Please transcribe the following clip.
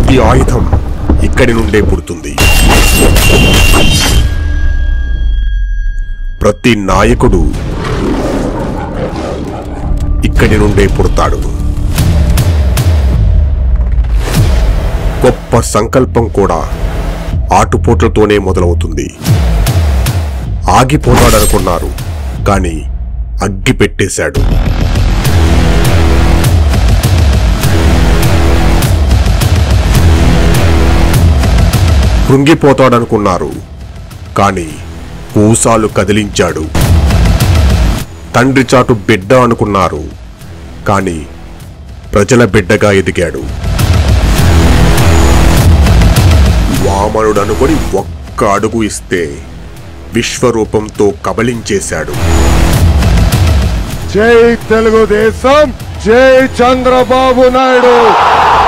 ప్రతి ఆయుధం ఇక్కడి నుండే పుడుతుంది ప్రతి నాయకుడు ఇక్కడి నుండే పుడతాడు గొప్ప సంకల్పం కూడా ఆటుపోట్లతోనే మొదలవుతుంది ఆగిపోతాడనుకున్నారు కానీ అగ్గి పెట్టేశాడు కృంగిపోతాడనుకున్నారు కానీ కూసాలు కదిలించాడు తండ్రి చాటు బిడ్డ అనుకున్నారు కానీ ప్రజల బిడ్డగా ఎదిగాడు వామనుడు అనుకొని ఒక్క అడుగు ఇస్తే విశ్వరూపంతో కబళించేశాడు జై తెలుగుదేశం జై చంద్రబాబు నాయుడు